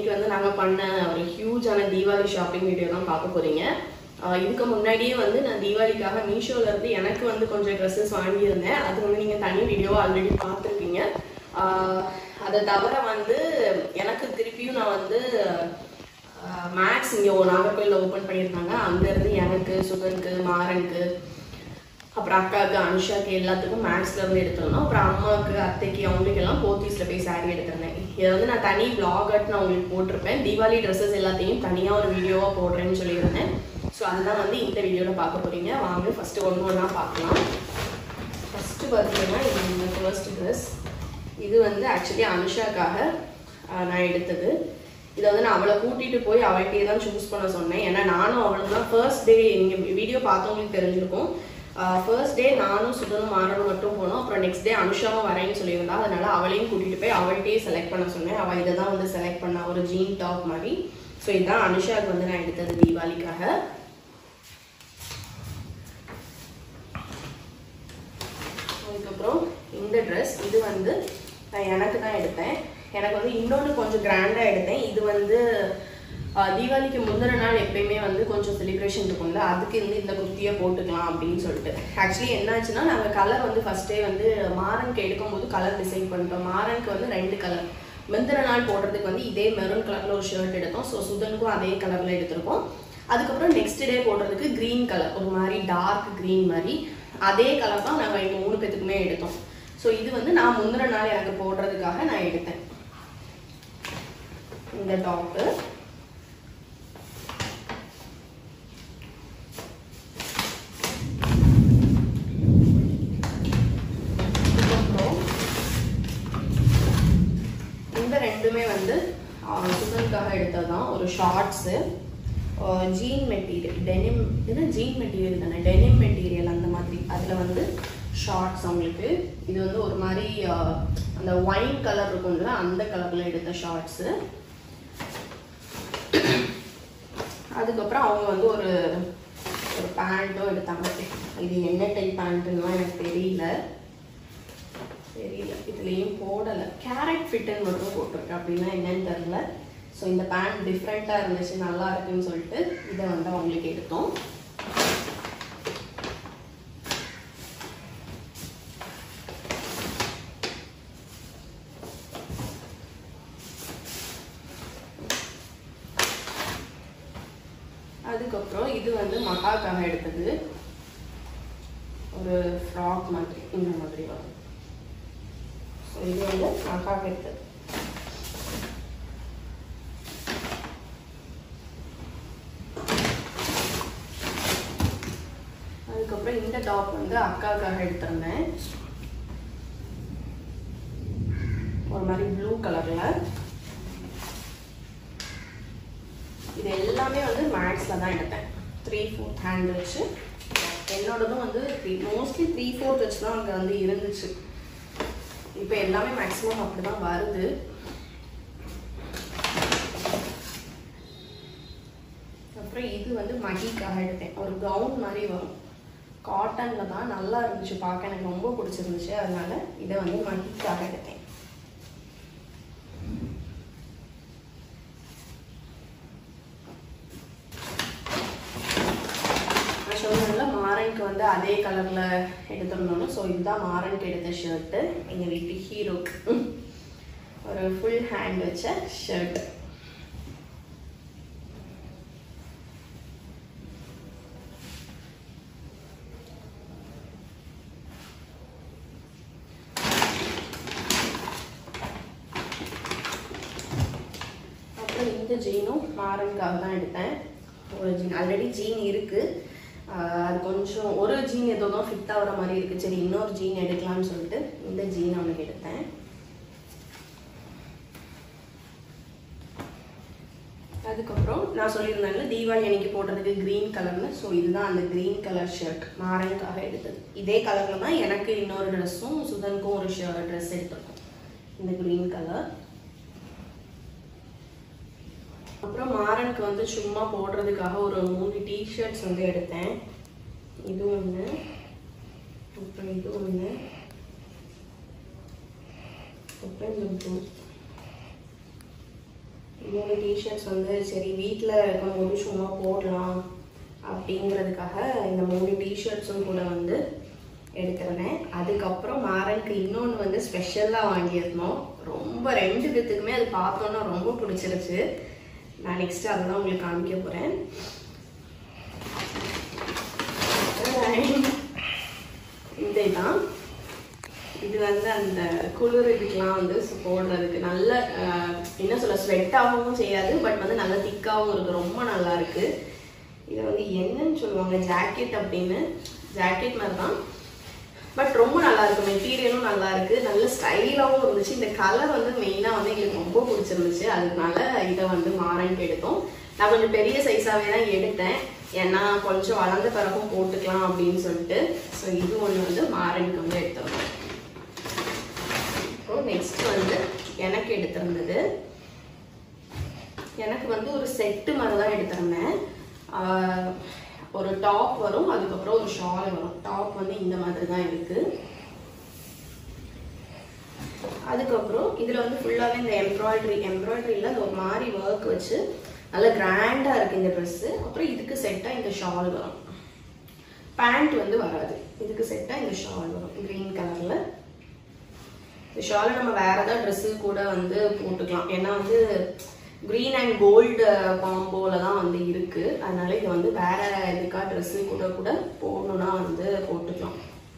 இன்னைக்கு வந்து நாங்கள் பண்ண ஒரு ஹியூஜான தீபாவளி ஷாப்பிங் வீடியோ தான் பார்க்க போறீங்க ஆஹ் இதுக்கு முன்னாடியே வந்து நான் தீபாவளிக்காக மீஷோல இருந்து எனக்கு வந்து கொஞ்சம் ட்ரெஸ்ஸஸ் வாங்கியிருந்தேன் அது வந்து நீங்கள் தனி வீடியோ ஆல்ரெடி பார்த்துருக்கீங்க ஆஹ் அதை தவிர வந்து எனக்கு திருப்பியும் நான் வந்து மேக்ஸ் இங்கே நாகர்கோயிலில் ஓப்பன் பண்ணியிருந்தாங்க அங்கேருந்து எனக்கு சுகருக்கு மாறனுக்கு அப்புறம் அக்காவுக்கு அனுஷாக்கு எல்லாத்துக்கும் மேக்ஸ்ல இருந்து எடுத்துருந்தோம் அப்புறம் அம்மாவுக்கு அத்தைக்கு அவங்களுக்கு எல்லாம் போத்தீஸ்ல போய் சாரி எடுத்திருந்தேன் இதை வந்து நான் தனி vlog-ஆட்டு நான் உங்களுக்கு போட்டிருப்பேன் தீபாவளி ட்ரெஸ்ஸஸ் எல்லாத்தையும் தனியாக ஒரு வீடியோவாக போடுறேன்னு சொல்லியிருந்தேன் ஸோ அதுதான் வந்து இந்த வீடியோவில் பார்க்க போறீங்க வாங்க ஃபர்ஸ்ட் ஒன்று ஒன்றா பார்க்கலாம் ஃபர்ஸ்ட் பார்த்தீங்கன்னா இது இந்த ஃபர்ஸ்ட் ட்ரெஸ் இது வந்து ஆக்சுவலி அனுஷாக்காக ஆஹ், நான் எடுத்தது இதை வந்து நான் அவளை கூட்டிட்டு போய் அவள்கிட்டயே தான் சூஸ் பண்ண சொன்னேன் ஏன்னா நானும் அவளும் தான் ஃபர்ஸ்ட் டே நீங்கள் வீடியோ பார்த்தவங்களுக்கு தெரிஞ்சிருக்கும் ஃபர்ஸ்ட் டே நானும் சுதனும் மாறனும் மட்டும் போனோம் அப்புறம் நெக்ஸ்ட் டே அனுஷாவும் வரேன்னு சொல்லியிருந்தா அதனால அவளையும் கூட்டிட்டு போய் அவள்கிட்டயே செலக்ட் பண்ண சொன்னேன் அவள் இதை தான் வந்து செலக்ட் பண்ணா ஒரு ஜீன் டாப் மாதிரி ஸோ இதுதான் அனுஷாவுக்கு வந்து நான் எடுத்தது தீபாவளிக்காக அதுக்கப்புறம் இந்த ட்ரெஸ் இது வந்து நான் எனக்கு தான் எடுத்தேன் எனக்கு வந்து இன்னொன்று கொஞ்சம் கிராண்டாக எடுத்தேன் இது வந்து ஆஹ், தீபாவளிக்கு முந்தின நாள் எப்பயுமே வந்து கொஞ்சம் செலிப்ரேஷன் இருக்கும்ல அதுக்கு வந்து இந்த குர்த்தியை போட்டுக்கலாம் அப்படின்னு சொல்லிட்டு ஆக்சுவலி என்னாச்சுன்னா நாங்கள் கலர் வந்து ஃபர்ஸ்டே வந்து மாறனுக்கு எடுக்கும்போது கலர் டிசைட் பண்ணிட்டோம் மாறனுக்கு வந்து ரெண்டு கலர் முந்தின நாள் போடுறதுக்கு வந்து இதே மெரூன் கலரில் ஒரு ஷர்ட் எடுத்தோம் ஸோ சுதனுக்கும் அதே கலரில் எடுத்திருக்கோம் அதுக்கப்புறம் நெக்ஸ்ட் டே போடுறதுக்கு க்ரீன் கலர் ஒரு மாதிரி டார்க் க்ரீன் மாதிரி அதே கலர் தான் நாங்கள் எங்கள் மூணு பேத்துக்குமே எடுத்தோம் ஸோ இது வந்து நான் முந்தின நாள் எனக்கு போடுறதுக்காக நான் எடுத்தேன் இந்த டாப்பு அதுக்கப்புறம் இந்த ரெண்டுமே வந்து சுதனுக்காக எடுத்தது தான் ஒரு ஷார்ட்ஸு ஜீன் மெட்டீரியல் டெனிம் இது ஜீன் மெட்டீரியல் தானே டெனிம் மெட்டீரியல் அந்த மாதிரி அதில் வந்து ஷார்ட்ஸ் அவங்களுக்கு இது வந்து ஒரு மாதிரி ஆஹ், அந்த ஒயின் கலர் இருக்கும்ல அந்த கலரில் எடுத்த ஷார்ட்ஸு அதுக்கப்புறம் அவங்க வந்து ஒரு ஒரு பேண்ட்டும் எடுத்தாங்க இது என்ன டைப் பேண்ட்டுலாம் எனக்கு தெரியல தெரியல இதுலேயும் போடலை கேரட் ஃபிட்டுன்னு மட்டும் போட்டிருக்கு அப்படின்னா என்னன்னு தெரில ஸோ இந்த பேண்ட் டிஃப்ரெண்ட்டாக இருந்துச்சு நல்லா இருக்குன்னு சொல்லிட்டு இதை வந்து அவங்களுக்கு எடுத்தோம் அதுக்கப்புறம் இது வந்து மகாக்காக எடுத்தது ஒரு ஃப்ராக் மாதிரி இந்த மாதிரி வரும் ஸோ இது வந்து மகாக எடுத்தது அதுக்கப்புறம் இந்த டாப் வந்து அக்காவுக்காக எடுத்திருந்தேன் ஒரு மாதிரி ப்ளூ கலர்ல இது எல்லாமே வந்து மேக்ஸில் தான் எடுத்தேன் த்ரீ ஃபோர்த் ஹேண்ட் வச்சு என்னோடதும் வந்து த்ரீ மோஸ்ட்லி த்ரீ ஃபோர்த் வச்சு தான் அங்கே வந்து இருந்துச்சு இப்போ எல்லாமே மேக்ஸிமம் அப்படி தான் வருது அப்புறம் இது வந்து மகிக்காக எடுத்தேன் ஒரு கவுன் மாதிரி வரும் காட்டனில் தான் நல்லா இருந்துச்சு பார்க்க எனக்கு ரொம்ப பிடிச்சிருந்துச்சு அதனால இதை வந்து மகிக்காக எடுத்தேன் நான் சொன்னதுல மாறனுக்கு வந்து அதே கலர்ல எடுத்திருந்தோம் ஸோ இதுதான் மாறனுக்கு எடுத்த ஷர்ட்டு எங்க வீட்டு ஹீரோக்கு ஒரு ஃபுல் ஹேண்ட் வச்ச ஷர்ட் அப்புறம் இந்த ஜீனும் மாறனுக்காக தான் எடுத்தேன் ஒரு ஜீன் ஆல்ரெடி ஜீன் இருக்கு ஆஹ் அது கொஞ்சம் ஒரு ஜீன் ஏதோ தான் ஃபிட் ஆகிற மாதிரி இருக்கு சரி இன்னொரு ஜீன் எடுக்கலாம்னு சொல்லிட்டு இந்த ஜீன் அவனுக்கு எடுத்தேன் அதுக்கப்புறம் நான் சொல்லியிருந்தேன்ல தீபாவளி அன்னைக்கு போடுறதுக்கு க்ரீன் கலர்னு ஸோ இதுதான் அந்த க்ரீன் கலர் ஷர்ட் மாறனுக்காக எடுத்தது இதே கலரில் தான் எனக்கு இன்னொரு ட்ரெஸ்ஸும் சுதனுக்கும் ஒரு ஷர்ட் ட்ரெஸ் எடுத்திருக்கோம் இந்த க்ரீன் கலர் அப்புறம் மாறனுக்கு வந்து சும்மா போடுறதுக்காக ஒரு மூணு டிஷர்ட்ஸ் வந்து எடுத்தேன் இது ஒன்று அப்புறம் இது ஒன்று அப்புறம் இந்த blue. மூணு டிஷர்ட்ஸ் வந்து சரி வீட்டில் இருக்கும்போது சும்மா போடலாம் அப்படிங்கிறதுக்காக இந்த மூணு டிஷர்ட்ஸும் கூட வந்து எடுத்திருந்தேன் அதுக்கப்புறம் மாறனுக்கு இன்னொன்று வந்து ஸ்பெஷலாக வாங்கியிருந்தோம் ரொம்ப ரெண்டு பேத்துக்குமே அது பார்த்தோன்னா ரொம்ப பிடிச்சிருச்சு நான் நெக்ஸ்ட் அதை தான் உங்களுக்கு காமிக்க போகிறேன் இந்த இதான் இது வந்து அந்த குளிர் இதுக்கெலாம் வந்து சு- போடுறதுக்கு நல்ல அஹ், என்ன சொல்ல ஸ்வெட் ஆகவும் செய்யாது பட் வந்து நல்ல திக்காகவும் இருக்கு ரொம்ப நல்லா இருக்கு இது வந்து என்னன்னு சொல்லுவாங்க ஜாக்கெட் அப்படின்னு ஜாக்கெட் மாதிரி தான் பட் ரொம்ப நல்லா இருக்கு மெட்டீரியலும் நல்லா இருக்கு நல்ல ஸ்டைலாகவும் இருந்துச்சு இந்த கலர் வந்து மெயினாக வந்து எங்களுக்கு ரொம்ப பிடிச்சிருந்துச்சு அதனால இதை வந்து மாறன்ட்டு எடுத்தோம் நான் கொஞ்சம் பெரிய சைஸாகவே தான் எடுத்தேன் ஏன்னா கொஞ்சம் வளர்ந்த பிறகும் போட்டுக்கலாம் அப்படின்னு சொல்லிட்டு ஸோ இது ஒன்று வந்து மாறனுக்கு வந்து எடுத்துருந்தோம் இப்போ நெக்ஸ்ட் வந்து எனக்கு எடுத்திருந்தது எனக்கு வந்து ஒரு செட்டு மாதிரி தான் எடுத்திருந்தேன் ஆஹ் ஒரு டாப் வரும் அதுக்கப்புறம் ஒரு ஷால் வரும் டாப் வந்து இந்த மாதிரி தான் இருக்கு அதுக்கப்புறம் இதுல வந்து ஃபுல்லாவே இந்த எம்ப்ராய்டரி எம்ப்ராய்டரியில் அந்த ஒரு மாதிரி ஒர்க் வச்சு நல்ல கிராண்டா இருக்கு இந்த Dress அப்புறம் இதுக்கு செட்டா இந்த ஷால் வரும் பேண்ட் வந்து வராது இதுக்கு செட்டா இந்த ஷால் வரும் கிரீன் கலர்ல இந்த ஷாலை நம்ம வேற ஏதாவது ட்ரெஸ்ஸு கூட வந்து போட்டுக்கலாம் ஏன்னா வந்து க்ரீன் அண்ட் கோல்டு காம்போல தான் வந்து இருக்கு அதனால இது வந்து வேற எதுக்கா ட்ரெஸ்ஸு கூட கூட போடணும்னா வந்து போட்டுக்கலாம்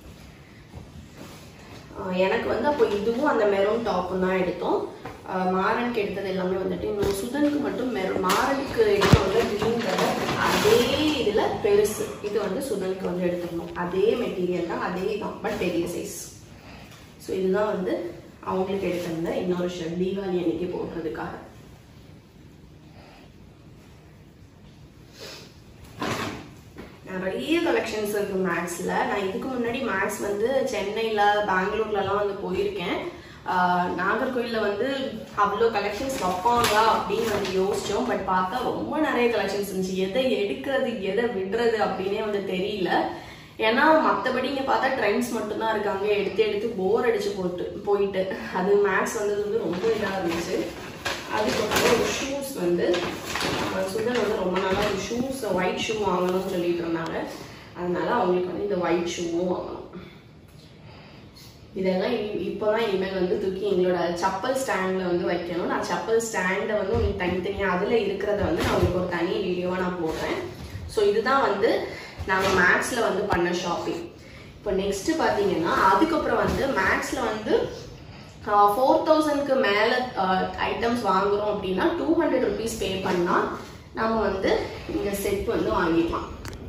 ஆஹ் எனக்கு வந்து அப்போ இதுவும் அந்த மெரூன் டாப்பும் தான் எடுத்தோம் ஆஹ் மாறனுக்கு எடுத்தது எல்லாமே வந்துட்டு இன்னும் சுதனுக்கு மட்டும் மெரூன் மாறனுக்கு எடுத்தோம்ல க்ரீன் கலர் அதே இதுல பெருசு இது வந்து சுதனுக்கு வந்து எடுத்துக்கணும் அதே மெட்டீரியல் தான் அதே தான் பட் பெரிய சைஸ் ஸோ இதுதான் வந்து அவங்களுக்கு எடுத்திருந்த இன்னொரு ஷர்ட் தீபாவளி அன்னைக்கு போடுறதுக்காக நிறைய கலெக்ஷன்ஸ் இருக்கு மேக்ஸில் நான் இதுக்கு முன்னாடி மேக்ஸ் வந்து சென்னையில் பெங்களூர்லலாம் வந்து போயிருக்கேன் ஆஹ் நாகர்கோயிலில் வந்து அவ்வளோ கலெக்ஷன்ஸ் வைப்பாங்களா அப்படின்னு வந்து யோசிச்சோம் பட் பார்த்தா ரொம்ப நிறைய கலெக்ஷன்ஸ் இருந்துச்சு எதை எடுக்கிறது எதை விடுறது அப்படின்னே வந்து தெரியல ஏன்னா மற்றபடி இங்கே பார்த்தா ட்ரெண்ட்ஸ் மட்டும்தான் இருக்காங்க எடுத்து எடுத்து போர் அடிச்சு போட்டு போயிட்டு அது மேக்ஸ் வந்தது வந்து ரொம்ப இதாக இருந்துச்சு அதுக்கப்புறம் ஒரு ஷூஸ் வந்து அஹ் சுதன் வந்து ரொம்ப நாளாக ஒரு ஷூஸ் ஒயிட் ஷூ வாங்கணும்னு சொல்லிட்டு இருந்தாங்க அதனால அவங்களுக்கு வந்து இந்த ஒயிட் ஷூவும் வாங்கணும் இதெல்லாம் இனி இப்போதான் இனிமேல் வந்து தூக்கி எங்களோட சப்பல் ஸ்டாண்டில் வந்து வைக்கணும் நான் சப்பல் ஸ்டாண்டை வந்து உங்களுக்கு தனித்தனியாக அதில் இருக்கிறத வந்து நான் உங்களுக்கு ஒரு தனி வீடியோவாக நான் போடுறேன் ஸோ இதுதான் வந்து நாங்கள் மேக்ஸில் வந்து பண்ண ஷாப்பிங் இப்போ நெக்ஸ்ட் பார்த்தீங்கன்னா அதுக்கப்புறம் வந்து மேக்ஸில் வந்து ஃபோர் தௌசண்ட்க்கு மேலே ஐட்டம்ஸ் வாங்குறோம் அப்படின்னா டூ ஹண்ட்ரட் ருபீஸ் பே பண்ணால் நம்ம வந்து இந்த செட் வந்து வாங்கிக்கலாம்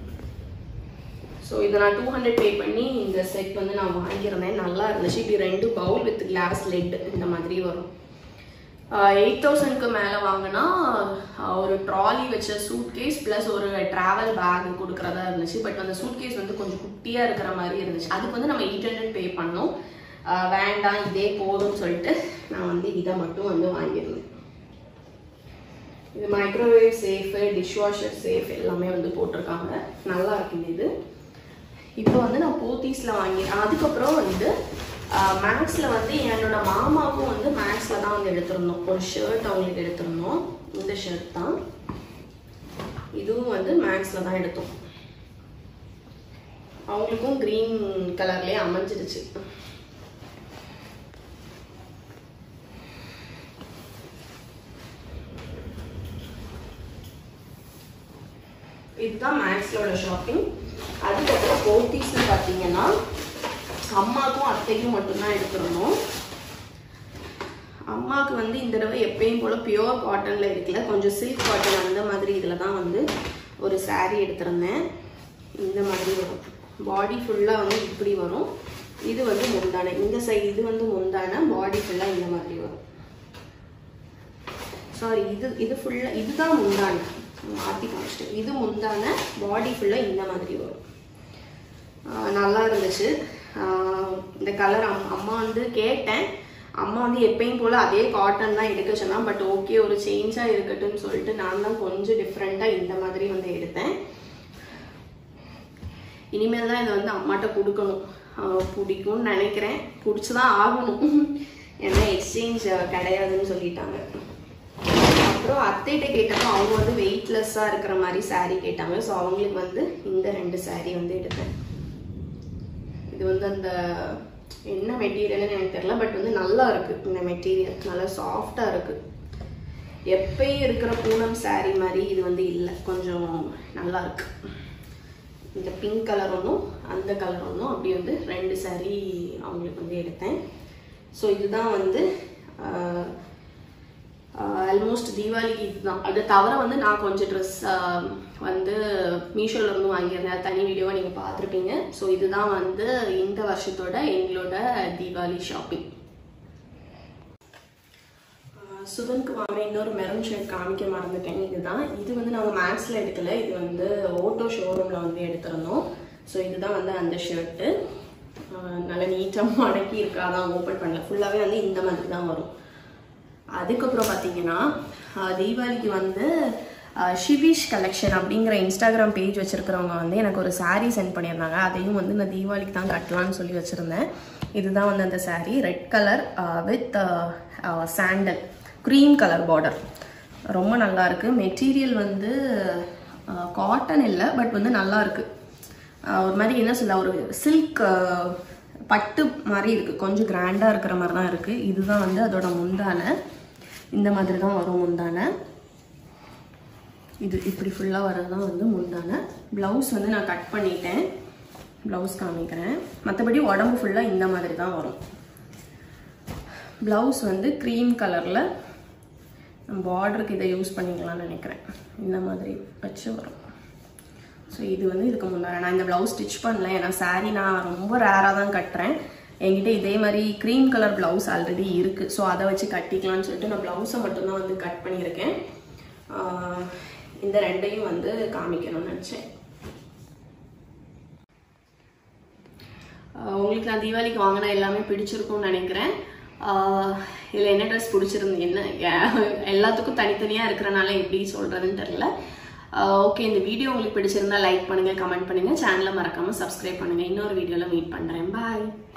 ஸோ இதை நான் டூ ஹண்ட்ரட் பே பண்ணி இந்த செட் வந்து நான் வாங்கியிருந்தேன் நல்லா இருந்துச்சு இப்படி ரெண்டு பவுல் வித் கிளாஸ் லெட் இந்த மாதிரி வரும் எயிட் தௌசண்ட்க்கு மேலே வாங்கினா ஆஹ் ஒரு ட்ராலி வச்ச சூட் கேஸ் ப்ளஸ் ஒரு ட்ராவல் பேக் கொடுக்குறதா இருந்துச்சு பட் அந்த சூட் கேஸ் வந்து கொஞ்சம் குட்டியாக இருக்கிற மாதிரி இருந்துச்சு அதுக்கு வந்து நம்ம எயிட் ஹண்ட்ரட் பே பண்ணோம் ஆஹ் வேண்டாம் இதே போதும்னு சொல்லிட்டு நான் வந்து இதை மட்டும் வந்து வாங்கியிருந்தேன் இது மைக்ரோவேவ் சேஃபு டிஷ்வாஷர் சேஃப் எல்லாமே வந்து போட்டிருக்காங்க நல்லா இருக்குங்க இது இப்போ வந்து நான் போத்தீஸில் வாங்கிட்டேன் அதுக்கப்புறம் வந்து மேக்ஸில் வந்து என்னோட மாமாவுக்கும் வந்து மேக்ஸில் தான் வந்து எடுத்திருந்தோம் ஒரு ஷர்ட் அவங்களுக்கு எடுத்திருந்தோம் இந்த ஷர்ட் தான் இதுவும் வந்து மேக்ஸில் தான் எடுத்தோம் அவங்களுக்கும் க்ரீன் கலர்லேயே அமைஞ்சிருச்சு இதுதான் மேக்ஸோட ஷாப்பிங் அதுக்கப்புறம் போத்தீஸ்னு பார்த்தீங்கன்னா அம்மாக்கும் அத்தைக்கும் மட்டும்தான் எடுத்துருந்தோம் அம்மாவுக்கு வந்து இந்த தடவை எப்பயும் போல பியோர் காட்டன்ல இருக்குல்ல கொஞ்சம் சில்க் காட்டன் அந்த மாதிரி இதில் தான் வந்து ஒரு saree எடுத்திருந்தேன் இந்த மாதிரி வரும் பாடி ஃபுல்லாக வந்து இப்படி வரும் இது வந்து முந்தானை இந்த சைடு இது வந்து முந்தானை பாடி ஃபுல்லாக இந்த மாதிரி வரும் சாரி இது இது ஃபுல்லாக இதுதான் முந்தானை மாற்றி காமிச்சிட்டேன் இது முந்தான பாடி ஃபுல்லாக இந்த மாதிரி வரும் ஆஹ் நல்லா இருந்துச்சு ஆஹ் இந்த கலர் அம்மா வந்து கேட்டேன் அம்மா வந்து எப்பயும் போல் அதே காட்டன் தான் எடுக்க சொன்னா பட் ஓகே ஒரு சேஞ்சாக இருக்கட்டும்னு சொல்லிட்டு நான் தான் கொஞ்சம் டிஃப்ரெண்ட்டாக இந்த மாதிரி வந்து எடுத்தேன் இனிமேல் தான் இதை வந்து அம்மாட்ட கொடுக்கணும் ஆஹ் பிடிக்கும்னு நினைக்கிறேன் பிடிச்சி தான் ஆகணும் ஏன்னா எக்ஸ்சேஞ்ச் கிடையாதுன்னு சொல்லிட்டாங்க அப்புறம் அத்தைகிட்ட கேட்டப்போ அவங்க வந்து வெயிட்லெஸ்ஸாக இருக்கிற மாதிரி saree கேட்டாங்க ஸோ அவங்களுக்கு வந்து இந்த ரெண்டு saree வந்து எடுத்தேன் இது வந்து அந்த என்ன மெட்டீரியல்னு எனக்கு தெரியல பட் வந்து நல்லா இருக்கு இந்த மெட்டீரியல் நல்லா சாஃப்டாக இருக்கு எப்பயும் இருக்கிற பூனம் saree மாதிரி இது வந்து இல்லை கொஞ்சம் நல்லா இருக்கு இந்த பிங்க் கலர் ஒன்றும் அந்த கலர் ஒன்றும் அப்படி வந்து ரெண்டு saree அவங்களுக்கு வந்து எடுத்தேன் ஸோ இதுதான் வந்து ஆல்மோஸ்ட் தீபாவளிக்கு இதுதான் அது தவிர வந்து நான் கொஞ்சம் ட்ரெஸ் வந்து மீஷோல இருந்து வாங்கியிருந்தேன் அது தனி வீடியோவை நீங்கள் பார்த்துருப்பீங்க ஸோ இதுதான் வந்து இந்த வருஷத்தோட எங்களோட தீபாவளி ஷாப்பிங் சுதனுக்கு வாங்க இன்னொரு மெரூன் ஷர்ட் காமிக்க மறந்துட்டேன் இதுதான் இது வந்து நாங்கள் மேக்ஸில் எடுக்கல இது வந்து ஓட்டோ ஷோரூமில் வந்து எடுத்திருந்தோம் ஸோ இதுதான் வந்து அந்த ஷர்ட்டு நல்லா நீட்டாக மடக்கி இருக்காதான் ஓப்பன் பண்ணல ஃபுல்லாகவே வந்து இந்த மாதிரி தான் வரும் அதுக்கப்புறம் பார்த்தீங்கன்னா ஆஹ் தீபாவளிக்கு வந்து ஆஹ் ஷிவிஷ் கலெக்ஷன் அப்படிங்கிற இன்ஸ்டாகிராம் பேஜ் வச்சிருக்கிறவங்க வந்து எனக்கு ஒரு saree சென்ட் பண்ணியிருந்தாங்க அதையும் வந்து நான் தீபாவளிக்கு தான் கட்டலாம்னு சொல்லி வச்சுருந்தேன் இதுதான் வந்து அந்த saree red colour with sandal cream colour border ரொம்ப நல்லா இருக்கு மெட்டீரியல் வந்து காட்டன் இல்லை பட் வந்து நல்லா இருக்கு ஆஹ் ஒரு மாதிரி என்ன சொல்ல ஒரு சில்க் பட்டு மாதிரி இருக்கு கொஞ்சம் கிராண்டா இருக்கிற மாதிரி தான் இருக்கு இதுதான் வந்து அதோட முந்தான இந்த மாதிரி தான் வரும் முந்தான இது இப்படி ஃபுல்லாக வரது தான் வந்து முந்தான ப்ளவுஸ் வந்து நான் கட் பண்ணிட்டேன் ப்ளவுஸ் காமிக்கிறேன் மற்றபடி உடம்பு ஃபுல்லாக இந்த மாதிரி தான் வரும் ப்ளவுஸ் வந்து க்ரீம் கலரில் பார்டருக்கு இதை யூஸ் பண்ணிக்கலாம்னு நினைக்கிறேன் இந்த மாதிரி வச்சு வரும் ஸோ இது வந்து இதுக்கு முன்னாடி நான் இந்த ப்ளவுஸ் ஸ்டிச் பண்ணல ஏன்னா saree நான் ரொம்ப ரேராக தான் கட்டுறேன் என்கிட்ட இதே மாதிரி க்ரீம் கலர் ப்ளவுஸ் ஆல்ரெடி இருக்குது ஸோ அதை வச்சு கட்டிக்கலாம்னு சொல்லிட்டு நான் ப்ளவுஸை மட்டும்தான் வந்து கட் பண்ணியிருக்கேன் ஆஹ் இந்த ரெண்டையும் வந்து காமிக்கணும்னு நினச்சேன் ஆஹ் உங்களுக்கு நான் தீபாவளிக்கு வாங்கின எல்லாமே பிடிச்சிருக்கும்னு நினைக்கிறேன் ஆஹ் இதுல என்ன ட்ரெஸ் பிடிச்சிருந்து என்ன ஏ- எல்லாத்துக்கும் தனித்தனியா இருக்கிறனால எப்படி சொல்றதுன்னு தெரியல ஓகே இந்த வீடியோ உங்களுக்கு பிடிச்சிருந்தா லைக் பண்ணுங்க கமெண்ட் பண்ணுங்க சேனலை மறக்காம சப்ஸ்கிரைப் பண்ணுங்க இன்னொரு வீடியோல மீட் பண்றேன் பாய்